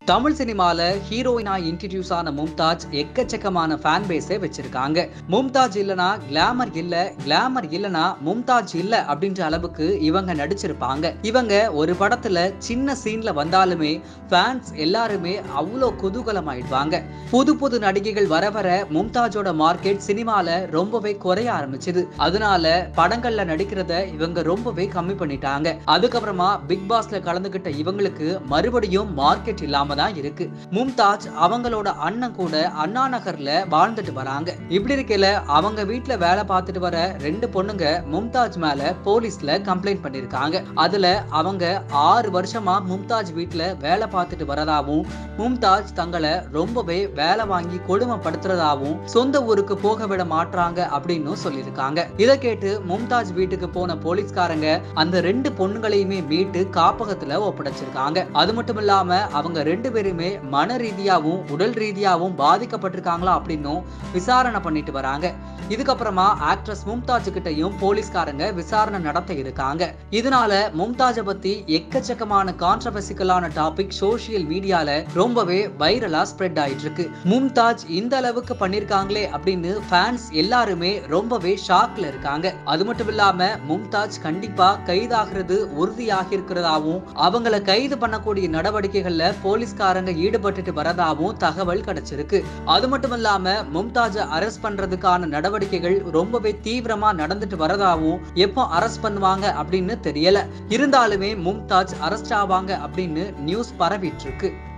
தமிழ் சினிமால ஹீரோயினா இன்ட்ரடியூஸ் ஆன மும்தாஜ் எக்கச்சக்கமான ஃபேன் பேஸை வச்சிருக்காங்க மும்தாஜ் இல்லனா கிளாமர் இல்ல கிளாமர் இல்லனா மும்தாஜ் இல்ல அப்படின்ற அளவுக்கு இவங்க நடிச்சிருப்பாங்க இவங்க ஒரு படத்துல சின்ன சீன்ல வந்தாலுமே ஃபேன்ஸ் எல்லாருமே அவ்வளோ குதூகலமாயிடுவாங்க புது புது நடிகைகள் வர வர மும்தாஜோட மார்க்கெட் சினிமால ரொம்பவே குறைய ஆரம்பிச்சது அதனால படங்கள்ல நடிக்கிறத இவங்க ரொம்பவே கம்மி பண்ணிட்டாங்க அதுக்கப்புறமா பிக் பாஸ்ல கலந்துகிட்ட இவங்களுக்கு மறுபடியும் மார்க்கெட் இல்லாம தான் இருக்கு மும்தாஜ் அவங்களோட அண்ணன் கூட அண்ணா நகர்ல வாழ்ந்துட்டு வராங்க இப்படி இருக்கையில அவங்க வீட்ல வேலை பார்த்துட்டு வர ரெண்டு பொண்ணுங்க மும்தாஜ் மேல போலீஸ்ல கம்ப்ளைண்ட் பண்ணிருக்காங்க அதுல அவங்க ஆறு வருஷமா மும்தாஜ் வீட்ல வேலை பார்த்துட்டு வரதாவும் மும்தாஜ் தங்களை ரொம்பவே வேலை வாங்கி கொடுமைப்படுத்துறதாவும் சொந்த ஊருக்கு போக விட மாட்றாங்க அப்படின்னு சொல்லியிருக்காங்க இதை கேட்டு மும்தாஜ் வீட்டுக்கு போன போலீஸ்காரங்க அந்த ரெண்டு பொண்ணுங்களையுமே மீட்டு காப்பகத்துல ஒப்படைச்சிருக்காங்க அது மட்டும் இல்லாம அவங்க ரெண்டு பேருமே மன ரீதியாவும் உடல் ரீதியாவும் பாதிக்கப்பட்டிருக்காங்களா அப்படின்னும் விசாரணை பண்ணிட்டு வராங்க இதுக்கப்புறமா ஆக்ட்ரஸ் மும்தாஜ் கிட்டயும் போலீஸ்காரங்க விசாரணை நடத்த இருக்காங்க இதனால மும்தாஜ பத்தி எக்கச்சக்கமான கான்ட்ரவர்சிக்கலான டாபிக் சோசியல் மீடியால ரொம்பவே வைரலா ஸ்ப்ரெட் ஆயிட்டு இருக்கு மும்தாஜ் இந்த அளவுக்கு பண்ணிருக்காங்களே அப்படின்னு ஃபேன்ஸ் எல்லாருமே ரொம்பவே ஷாக்ல இருக்காங்க அது மட்டும் இல்லாம மும்தாஜ் கண்டிப்பா கைதாகிறது உறுதியாகி இருக்கிறதாவும் அவங்கள கைது பண்ணக்கூடிய நடவடிக்கைகள்ல போலீஸ்காரங்க ஈடுபட்டுட்டு வரதாவும் தகவல் கிடைச்சிருக்கு அது மட்டும் இல்லாம மும்தாஜை அரெஸ்ட் பண்றதுக்கான நடவடிக்கைகள் ரொம்பவே தீவிரமா நடந்துட்டு வரதாவும் எப்போ அரெஸ்ட் பண்ணுவாங்க அப்படின்னு தெரியல இருந்தாலுமே மும்தாஜ் அரெஸ்ட் ஆவாங்க அப்படின்னு நியூஸ் பரவிட்டு இருக்கு